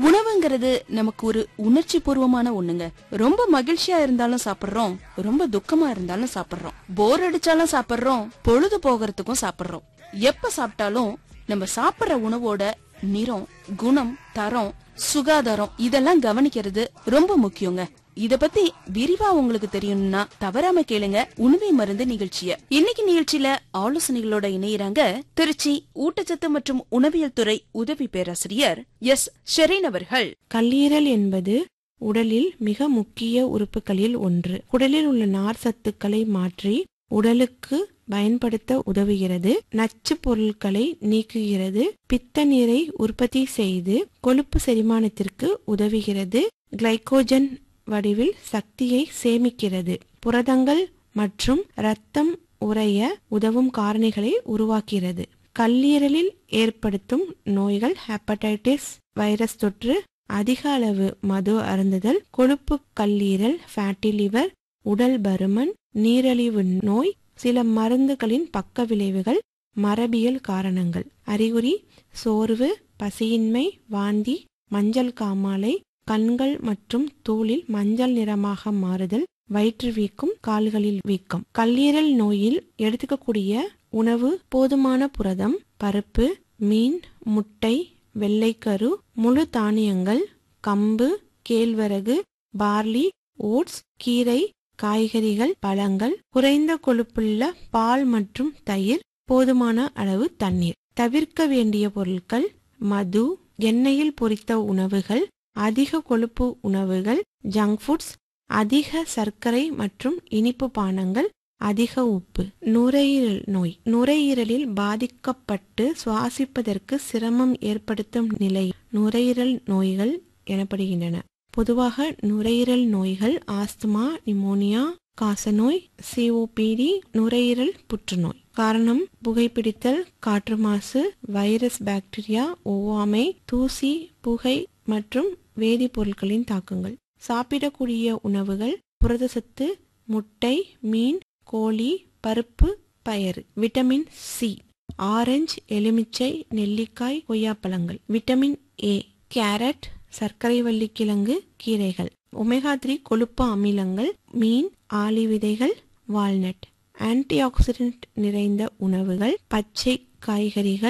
உணவுங்கிறது நமக்கு ஒரு உணர்ச்சி பூர்வமான ஒண்ணுங்க ரொம்ப மகிழ்ச்சியா இருந்தாலும் சாப்பிடுறோம் ரொம்ப துக்கமா இருந்தாலும் சாப்பிடுறோம் போர் அடிச்சாலும் சாப்பிடுறோம் பொழுது போகிறதுக்கும் சாப்பிடுறோம் எப்ப சாப்பிட்டாலும் நம்ம சாப்பிடுற உணவோட நிறம் குணம் தரம் சுகாதாரம் இதெல்லாம் கவனிக்கிறது ரொம்ப முக்கியங்க இத பத்தி விரிவா உங்களுக்கு தெரியணும்னா தவறாம கேளுங்க உணவை மருந்து நிகழ்ச்சிய இன்னைக்கு நிகழ்ச்சியில ஆலோசனைகளோட இணையறாங்க திருச்சி ஊட்டச்சத்து மற்றும் உணவியல் துறை உதவி பேராசிரியர் எஸ் ஷெரீன் அவர்கள் கல்லீரல் என்பது உடலில் மிக முக்கிய உறுப்புகளில் ஒன்று உடலில் உள்ள நார் சத்துக்களை மாற்றி உடலுக்கு பயன்படுத்த உதவுகிறது நச்சு பொருட்களை நீக்குகிறது பித்த நீரை உற்பத்தி செய்து கொழுப்பு செரிமானத்திற்கு உதவுகிறது கிளைகோஜன் வடிவில் சக்தியை சேமிக்கிறது புரதங்கள் மற்றும் இரத்தம் உறைய உதவும் காரணிகளை உருவாக்கிறது கல்லீரலில் ஏற்படுத்தும் நோய்கள் ஹெப்படைட்டிஸ் வைரஸ் தொற்று அதிக அளவு மது அருந்துதல் கொழுப்பு கல்லீரல் ஃபேட்டி லிவர் உடல் பருமன் நீரிழிவு நோய் சில மருந்துகளின் பக்க விளைவுகள் மரபியல் காரணங்கள் அறிகுறி சோர்வு பசியின்மை வாந்தி மஞ்சள் காமாலை கண்கள் மற்றும் தோலில் மஞ்சள் நிறமாக மாறுதல் வயிற்று வீக்கம் கால்களில் வீக்கம் கல்லீரல் நோயில் எடுத்துக்கக்கூடிய உணவு போதுமான புரதம் பருப்பு மீன் முட்டை வெள்ளைக்கரு முழு தானியங்கள் கம்பு கேழ்வரகு பார்லி ஓட்ஸ் கீரை காய்கறிகள் பழங்கள் குறைந்த கொழுப்புள்ள பால் மற்றும் தயிர் போதுமான அளவு தண்ணீர் தவிர்க்க வேண்டிய பொருட்கள் மது எண்ணெயில் பொரித்த உணவுகள் அதிக கொழுப்பு உணவுகள் ஜங்க் ஃபுட்ஸ் அதிக சர்க்கரை மற்றும் இனிப்பு பானங்கள் அதிக உப்பு நுரையீரல் நோய் நுரையீரலில் பாதிக்கப்பட்டு சுவாசிப்பதற்கு சிரமம் ஏற்படுத்தும் நிலை நுரையீரல் நோய்கள் எனப்படுகின்றன பொதுவாக நுரையீரல் நோய்கள் ஆஸ்துமா நிமோனியா காசநோய் சிஓபிடி நுரையீரல் புற்றுநோய் காரணம் புகைப்பிடித்தல் காற்று மாசு வைரஸ் பாக்டீரியா ஒவ்வாமை தூசி புகை மற்றும் வேதிப்பொருட்களின் தாக்கங்கள் சாப்பிடக்கூடிய உணவுகள் புரதசத்து முட்டை மீன் கோழி பருப்பு பயறு விட்டமின் சி ஆரஞ்சு எலுமிச்சை நெல்லிக்காய் கொய்யாப்பழங்கள் விட்டமின் ஏ கேரட் சர்க்கரை வள்ளிக்கிழங்கு கீரைகள் ஒமேகா த்ரீ கொழுப்பு அமிலங்கள் மீன் ஆளி விதைகள் வால்நட் ஆன்டி ஆக்சிடென்ட் நிறைந்த உணவுகள் பச்சை காய்கறிகள்